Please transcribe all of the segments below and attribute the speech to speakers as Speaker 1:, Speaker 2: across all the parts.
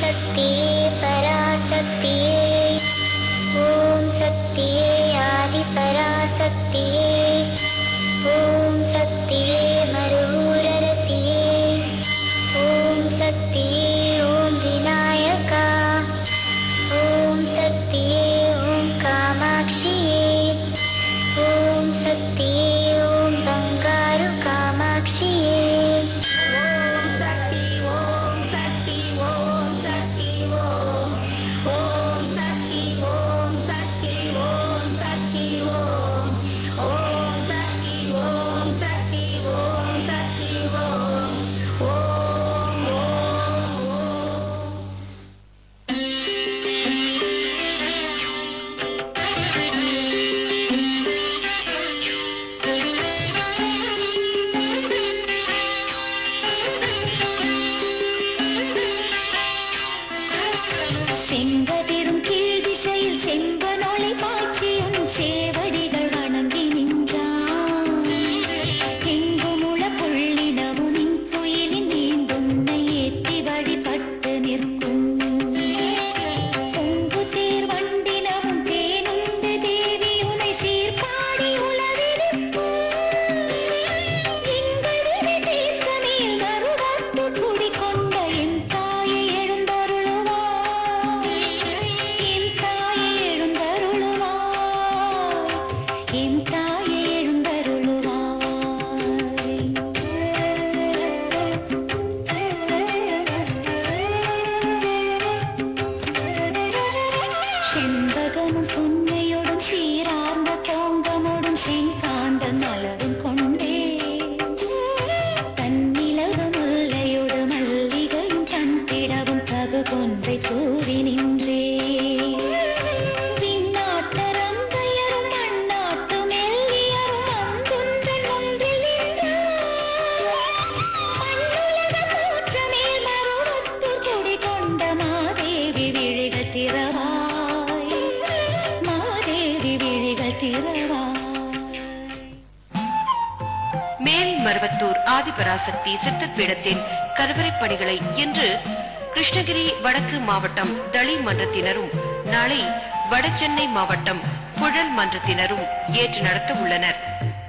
Speaker 1: சக்தியே பராசக்தியே ஓம் சக்தியே ஆதி பராசக்தியே ஓம் சக்தியே மருரரசியே ஓம் சக்தியே ஓம் விநாயகா ஓம் சக்தியே ஓம் காமாட்சியே ஓம் சக்தியே ஓம் பங்காரு காமாட்சியே
Speaker 2: ஓம் சக்தி ஓம் சக்தி ஓம் சக்தி ஓம் ஓம் சக்தி ஓம் சக்தி ஓம் சக்தி ஓம் ஓம் சக்தி ஓம் சக்தி ஓம் சக்தி ஓம் ஓம் ஓம் ஓம்
Speaker 3: செங்கதிரும் கீழ் திசையில் செம்பனொளி பாய்ச்சியும் சேவடிகள் வணங்கி நின்றான் எங்குமுள புள்ளினவும் இன்குயிலின் நீந்துன்னை ஏத்தி வழிபட்டு நிற்கும் பொங்கு தேர் வண்டினவும் தேனுண்டு தேவி உனை சீர்பாடி உலவிருக்கும் எங்கள் வினை தீர்க்கமேல் கருவாத்து குடிகொண்ட என் தாயை எழுந்தருளுவாய் என் தாயை எழுந்தருளுவாய் என் தாயை எழுந்தருளுவாய் செண்பகமும் புன்னையோடும் சீரார்ந்த தோங்கமோடும் செங்காந்த மலரும் கொண்டே தன்னிலவு முல்லையோடு மல்லிகையும் தந்திடவும் தகு கொன்றை தூவி நின்றே விண்ணாட்டரம் பெயரும் மண்ணாட்டு மெல்லியரும் அந்துன்றன் ஒன்றில் மண்ணுலக தோற்றமேல் மருவத்து குடிகொண்ட மாதேவி விழிகள் திறவாய் மாதேவி விழிகள் திறவாய்
Speaker 4: மேல் மருவத்தூர் ஆதிபராசக்தி சித்தர் பீடத்தின் கருவறைப் பணிகளை இன்று கிருஷ்ணகிரி வடக்கு மாவட்டம் தளி மன்றத்தினரும் நாளை வடசென்னை மாவட்டம் புழல் மன்றத்தினரும் ஏற்று நடத்த உள்ளனர்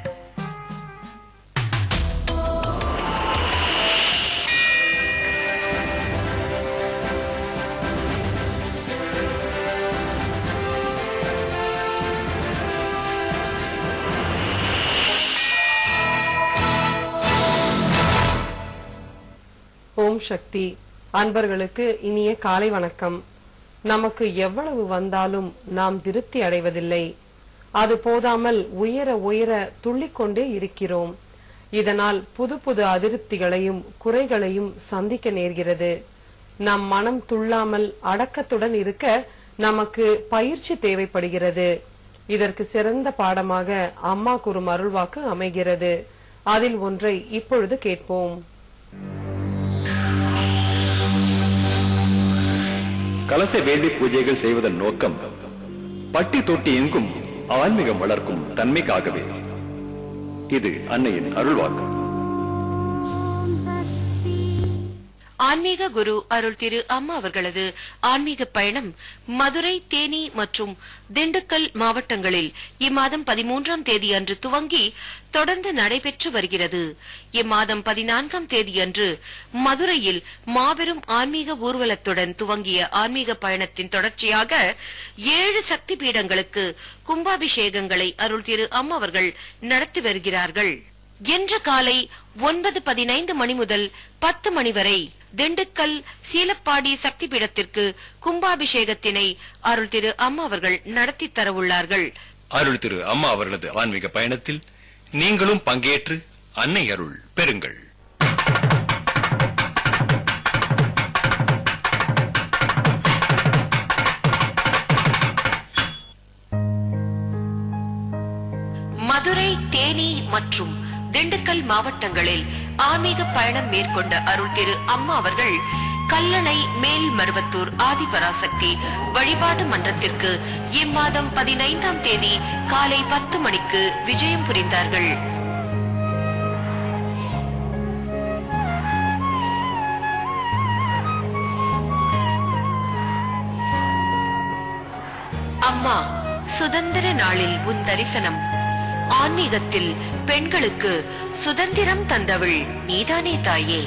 Speaker 5: ஓம் சக்தி அன்பர்களுக்கு இனிய காலை வணக்கம் நமக்கு எவ்வளவு வந்தாலும் நாம் திருப்தி அடைவதில்லை அது போதாமல் உயர உயர துள்ளிக்கொண்டே இருக்கிறோம் இதனால் புது புது அதிருப்திகளையும் குறைகளையும் சந்திக்க நேர்கிறது நம் மனம் துள்ளாமல் அடக்கத்துடன் இருக்க நமக்கு பயிற்சி தேவைப்படுகிறது இதற்கு சிறந்த பாடமாக அம்மா கூறும் அருள்வாக்கு அமைகிறது அதில் ஒன்றை இப்பொழுது கேட்போம்
Speaker 6: கலச வேண்டி பூஜைகள் செய்வதன் நோக்கம் பட்டி தொட்டி எங்கும் ஆன்மீகம் வளர்க்கும் தன்மைக்காகவே இது அன்னையின் அருள்வாக்கு
Speaker 4: ஆன்மீக குரு அருள் திரு அம்மா அவர்களது ஆன்மீக பயணம் மதுரை தேனி மற்றும் திண்டுக்கல் மாவட்டங்களில் இம்மாதம் பதிமூன்றாம் தேதி அன்று துவங்கி தொடர்ந்து நடைபெற்று வருகிறது இம்மாதம் பதினான்காம் தேதியன்று மதுரையில் மாபெரும் ஆன்மீக ஊர்வலத்துடன் துவங்கிய ஆன்மீக பயணத்தின் தொடர்ச்சியாக ஏழு சக்தி பீடங்களுக்கு கும்பாபிஷேகங்களை அருள் திரு அம்மா அவர்கள் நடத்தி வருகிறார்கள் இன்று காலை ஒன்பது பதினைந்து மணி முதல் பத்து மணி வரை திண்டுக்கல் சீலப்பாடி சக்தி பீடத்திற்கு கும்பாபிஷேகத்தினை அருள் திரு அம்மா அவர்கள் நடத்தி தரவுள்ளார்கள்
Speaker 6: அருள் திரு அம்மா அவர்களது ஆன்மீக பயணத்தில் நீங்களும் பங்கேற்று அன்னை அருள் பெறுங்கள்
Speaker 4: மதுரை தேனி மற்றும் திண்டுக்கல் மாவட்டங்களில் ஆன்மீக பயணம் மேற்கொண்ட அருள் திரு அம்மா அவர்கள் கல்லணை மேல் மருவத்தூர் ஆதிபராசக்தி வழிபாடு மன்றத்திற்கு இம்மாதம் பதினைந்தாம் தேதி காலை பத்து மணிக்கு விஜயம் புரிந்தார்கள் அம்மா சுதந்திர நாளில் உன் தரிசனம் ஆன்மீகத்தில் பெண்களுக்கு சுதந்திரம் தந்தவள் நீதானே தாயே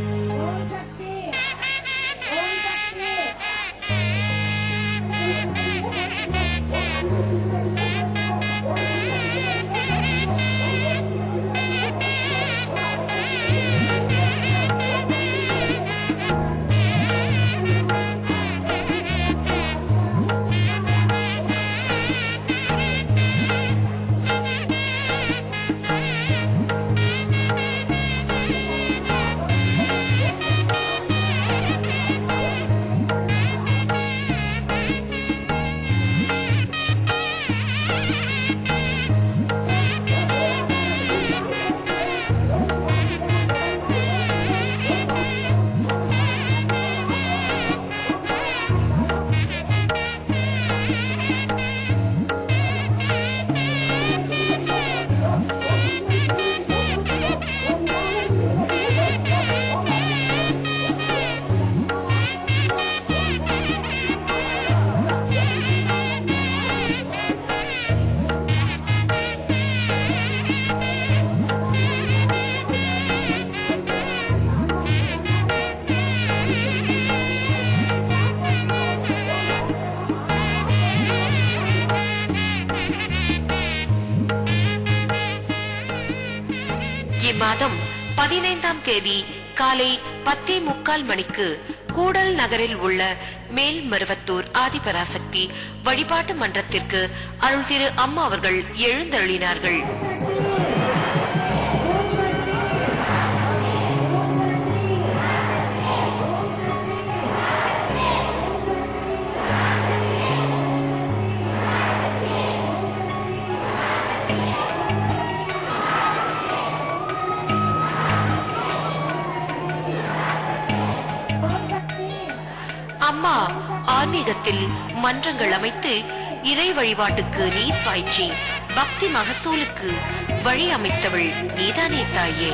Speaker 4: இம்மாதம் பதினைந்தாம் தேதி காலை பத்தே முக்கால் மணிக்கு கூடல் நகரில் உள்ள மேல்மருவத்தூர் ஆதிபராசக்தி வழிபாட்டு மன்றத்திற்கு அருள் திரு அம்மா அவர்கள் எழுந்தருளினார்கள் அம்மா ஆன்மீகத்தில் மன்றங்கள் அமைத்து இறை வழிபாட்டுக்கு நீர் பாய்ச்சி பக்தி மகசூலுக்கு வழி அமைத்தவள் நீதானே தாயே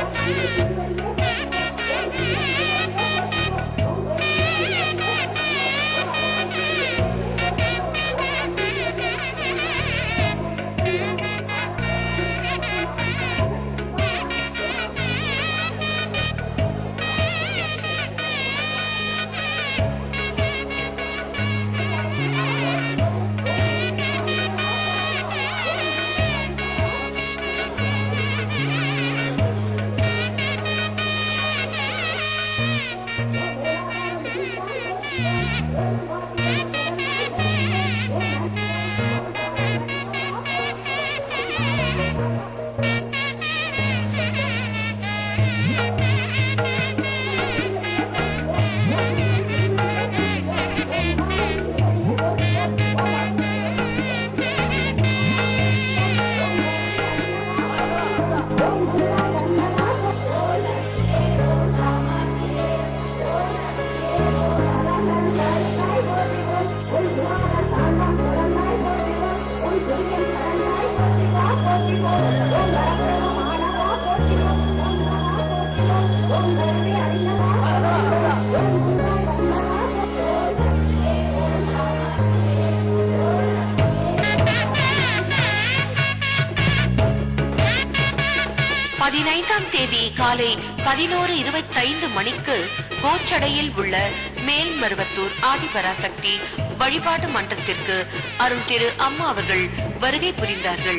Speaker 4: பதினைந்தாம் தேதி காலை பதினோரு இருபத்தைந்து மணிக்கு கோச்சடையில் உள்ள மேல்மருவத்தூர் ஆதிபராசக்தி வழிபாட்டு மன்றத்திற்கு அருள் திரு அம்மா அவர்கள் வருகை புரிந்தார்கள்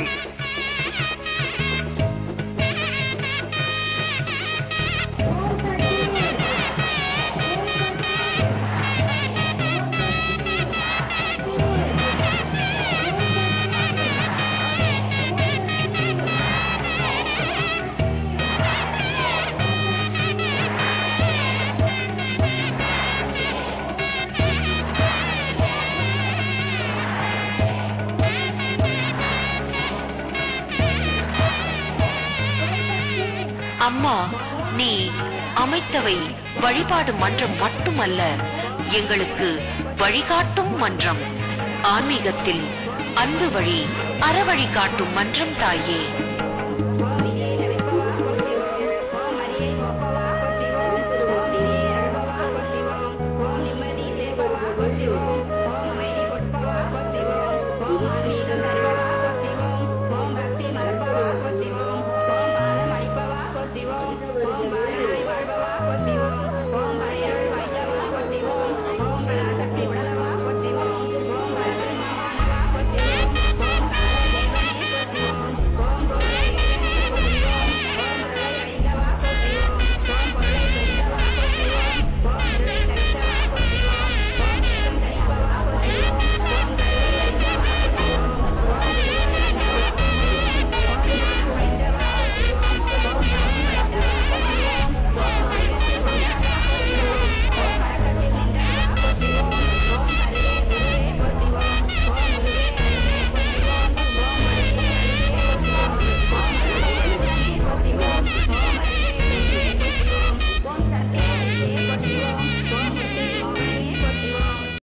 Speaker 4: அம்மா நீ அமைத்தவை வழிபாடு மன்றம் மட்டுமல்ல எங்களுக்கு வழிகாட்டும் மன்றம் ஆன்மீகத்தில் அன்பு வழி அறவழி காட்டும் மன்றம் தாயே